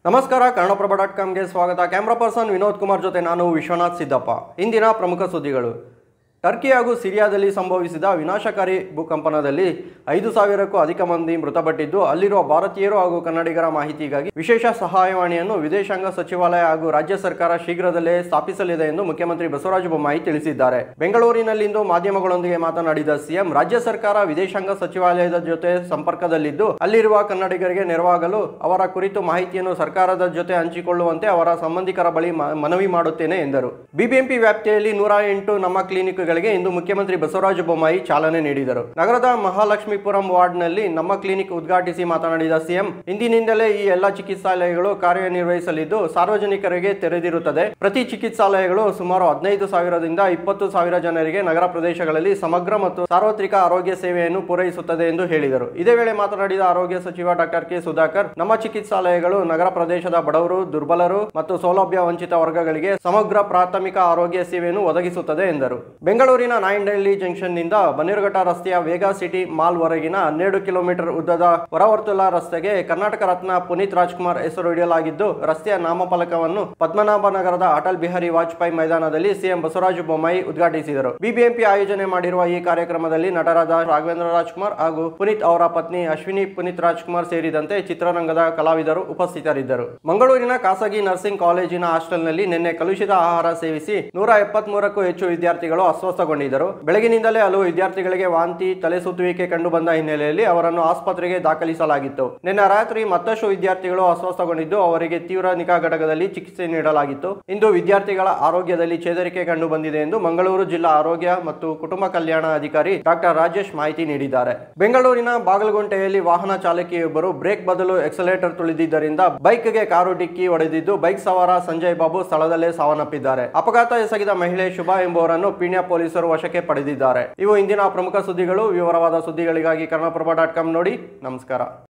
ನಮಸ್ಕಾರ ಕನ್ನಡಪ್ರಭ ಡಾಟ್ ಕಾಮ್ಗೆ ಸ್ವಾಗತ camera person Vinod Kumar ಜೊತೆ ನಾನು ವಿಶ್ವನಾಥ್ ಸಿದ್ದಪ್ಪ ಇಂದಿನ ಪ್ರಮುಖ ಸುದ್ದಿಗಳು ಟರ್ಕಿ ಹಾಗೂ ಸಿರಿಯಾದಲ್ಲಿ ಸಂಭವಿಸಿದ ವಿನಾಶಕಾರಿ ಭೂಕಂಪನದಲ್ಲಿ ಐದು ಸಾವಿರಕ್ಕೂ ಅಧಿಕ ಮಂದಿ ಮೃತಪಟ್ಟಿದ್ದು ಅಲ್ಲಿರುವ ಭಾರತೀಯರು ಹಾಗೂ ಕನ್ನಡಿಗರ ಮಾಹಿತಿಗಾಗಿ ವಿಶೇಷ ಸಹಾಯವಾಣಿಯನ್ನು ವಿದೇಶಾಂಗ ಸಚಿವಾಲಯ ಹಾಗೂ ರಾಜ್ಯ ಸರ್ಕಾರ ಶೀಘ್ರದಲ್ಲೇ ಸ್ಥಾಪಿಸಲಿದೆ ಎಂದು ಮುಖ್ಯಮಂತ್ರಿ ಬಸವರಾಜ ಬೊಮ್ಮಾಯಿ ತಿಳಿಸಿದ್ದಾರೆ ಬೆಂಗಳೂರಿನಲ್ಲಿಂದು ಮಾಧ್ಯಮಗಳೊಂದಿಗೆ ಮಾತನಾಡಿದ ಸಿಎಂ ರಾಜ್ಯ ಸರ್ಕಾರ ವಿದೇಶಾಂಗ ಸಚಿವಾಲಯದ ಜೊತೆ ಸಂಪರ್ಕದಲ್ಲಿದ್ದು ಅಲ್ಲಿರುವ ಕನ್ನಡಿಗರಿಗೆ ನೆರವಾಗಲು ಅವರ ಕುರಿತು ಮಾಹಿತಿಯನ್ನು ಸರ್ಕಾರದ ಜೊತೆ ಹಂಚಿಕೊಳ್ಳುವಂತೆ ಅವರ ಸಂಬಂಧಿಕರ ಬಳಿ ಮ- ಮನವಿ ಮಾಡುತ್ತೇನೆ ಎಂದರು ಬಿಬಿಎಂಪಿ ವ್ಯಾಪ್ತಿಯಲ್ಲಿ ನೂರ ಎಂಟು ನಮ್ಮ ಕ್ಲಿನಿಕ್ಗಳಿಗೆ ಇಂದು ಮುಖ್ಯಮಂತ್ರಿ ಬಸವರಾಜ ಬೊಮ್ಮಾಯಿ ಚಾಲನೆ ನೀಡಿದರು ನಗರದ ಮಹಾಲಕ್ಷ್ಮೀಪುರಂ ವಾರ್ಡ್ನಲ್ಲಿ ನಮ್ಮ ಕ್ಲಿನಿಕ್ ಉದ್ಘಾಟಿಸಿ ಮಾತನಾಡಿದ ಸಿಎಂ ಇಂದಿನಿಂದಲೇ ಈ ಎಲ್ಲ ಚಿಕಿತ್ಸಾಲಯಗಳು ಕಾರ್ಯನಿರ್ವಹಿಸಲಿದ್ದು ಸಾರ್ವಜನಿಕರಿಗೆ ತೆರೆದಿರುತ್ತದೆ ಪ್ರತಿ ಚಿಕಿತ್ಸಾಲಯಗಳು ಸುಮಾರು ಹದಿನೈದು ಸಾವಿರದಿಂದ ಇಪ್ಪತ್ತು ಸಾವಿರ ಜನರಿಗೆ ನಗರ ಪ್ರದೇಶಗಳಲ್ಲಿ ಸಮಗ್ರ ಮತ್ತು ಸಾರ್ವತ್ರಿಕ ಆರೋಗ್ಯ ಸೇವೆಯನ್ನು ಪೂರೈಸುತ್ತದೆ ಎಂದು ಹೇಳಿದರು ಇದೇ ವೇಳೆ ಮಾತನಾಡಿದ ಆರೋಗ್ಯ ಸಚಿವ ಡಾಕ್ಟರ್ ಕೆ ಸುಧಾಕರ್ ನಮ್ಮ ಚಿಕಿತ್ಸಾಲಯಗಳು ನಗರ ಪ್ರದೇಶದ ಬಡವರು ದುರ್ಬಲರು ಮತ್ತು ಸೌಲಭ್ಯ ವಂಚಿತ ವರ್ಗಗಳಿಗೆ ಸಮಗ್ರ ಪ್ರಾಥಮಿಕ ಆರೋಗ್ಯ ಸೇವೆಯನ್ನು ಒದಗಿಸುತ್ತದೆ ಎಂದರು ಬೆಂಗಳೂರಿನ ನಾಯಂಡಹಳ್ಳಿ ಜಂಕ್ಷನ್ನಿಂದ ಬನ್ನೇರುಘಟ್ಟ ರಸ್ತೆಯ ವೇಗ ಸಿಟಿ ಮಾಲ್ ವರೆಗಿನ ಹನ್ನೆರಡು ಕಿಲೋಮೀಟರ್ ಉದ್ದದ ಹೊರವರ್ತುಲ ರಸ್ತೆಗೆ ಕರ್ನಾಟಕ ರತ್ನ ಪುನೀತ್ ರಾಜ್ಕುಮಾರ್ ಹೆಸರು ಇಡಲಾಗಿದ್ದು ರಸ್ತೆಯ ನಾಮಫಲಕವನ್ನು ಪದ್ಮನಾಭ ನಗರದ ಅಟಲ್ ಬಿಹಾರಿ ವಾಜಪೇಯಿ ಮೈದಾನದಲ್ಲಿ ಸಿಎಂ ಬಸವರಾಜ ಬೊಮ್ಮಾಯಿ ಉದ್ಘಾಟಿಸಿದರು ಬಿಬಿಎಂಪಿ ಆಯೋಜನೆ ಮಾಡಿರುವ ಈ ಕಾರ್ಯಕ್ರಮದಲ್ಲಿ ನಟರಾದ ರಾಘವೇಂದ್ರ ರಾಜ್ಕುಮಾರ್ ಹಾಗೂ ಪುನೀತ್ ಅವರ ಪತ್ನಿ ಅಶ್ವಿನಿ ಪುನೀತ್ ರಾಜ್ಕುಮಾರ್ ಸೇರಿದಂತೆ ಚಿತ್ರರಂಗದ ಕಲಾವಿದರು ಉಪಸ್ಥಿತರಿದ್ದರು ಮಂಗಳೂರಿನ ಖಾಸಗಿ ನರ್ಸಿಂಗ್ ಕಾಲೇಜಿನ ಹಾಸ್ಟೆಲ್ನಲ್ಲಿ ನಿನ್ನೆ ಕಲುಷಿತ ಆಹಾರ ಸೇವಿಸಿ ನೂರ ಎಪ್ಪತ್ಮೂರಕ್ಕೂ ಹೆಚ್ಚು ವಿದ್ಯಾರ್ಥಿಗಳು ಅಸ್ವಸ್ಥಗೊಂಡಿದ್ದರು ಬೆಳಗಿನಿಂದಲೇ ಹಲವು ವಿದ್ಯಾರ್ಥಿಗಳಿಗೆ ವಾಂತಿ ತಲೆ ಸುತ್ತುವಿಕೆ ಕಂಡು ಬಂದ ಹಿನ್ನೆಲೆಯಲ್ಲಿ ಅವರನ್ನು ಆಸ್ಪತ್ರೆಗೆ ದಾಖಲಿಸಲಾಗಿತ್ತು ನಿನ್ನೆ ರಾತ್ರಿ ಮತ್ತಷ್ಟು ವಿದ್ಯಾರ್ಥಿಗಳು ಅಸ್ವಸ್ಥಗೊಂಡಿದ್ದು ಅವರಿಗೆ ತೀವ್ರ ನಿಗಾ ಘಟಕದಲ್ಲಿ ಚಿಕಿತ್ಸೆ ನೀಡಲಾಗಿತ್ತು ಇಂದು ವಿದ್ಯಾರ್ಥಿಗಳ ಆರೋಗ್ಯದಲ್ಲಿ ಚೇತರಿಕೆ ಕಂಡು ಬಂದಿದೆ ಎಂದು ಮಂಗಳೂರು ಜಿಲ್ಲಾ ಆರೋಗ್ಯ ಮತ್ತು ಕುಟುಂಬ ಕಲ್ಯಾಣ ಅಧಿಕಾರಿ ಡಾಕ್ಟರ್ ರಾಜೇಶ್ ಮಾಹಿತಿ ನೀಡಿದ್ದಾರೆ ಬೆಂಗಳೂರಿನ ಬಾಗಲಗುಂಟೆಯಲ್ಲಿ ವಾಹನ ಚಾಲಕಿಯೊಬ್ಬರು ಬ್ರೇಕ್ ಬದಲು ಎಕ್ಸಲೇಟರ್ ತುಳಿದಿದ್ದರಿಂದ ಬೈಕ್ಗೆ ಕಾರು ಡಿಕ್ಕಿ ಹೊಡೆದಿದ್ದು ಬೈಕ್ ಸವಾರ ಸಂಜಯ್ ಬಾಬು ಸ್ಥಳದಲ್ಲೇ ಸಾವನ್ನಪ್ಪಿದ್ದಾರೆ ಅಪಘಾತ ಎಸಗಿದ ಮಹಿಳೆ ಶುಭಾ ಎಂಬುವರನ್ನು ಪೀಣ್ಯ ಪೊಲೀಸರು ವಶಕ್ಕೆ ಪಡೆದಿದ್ದಾರೆ ಇವು ಇಂದಿನ ಪ್ರಮುಖ ಸುದ್ದಿಗಳು ವಿವರವಾದ ಸುದ್ದಿಗಳಿಗಾಗಿ ಕನ್ನಡಪ್ರಭ ಡಾಟ್ ಕಾಮ್ ನೋಡಿ ನಮಸ್ಕಾರ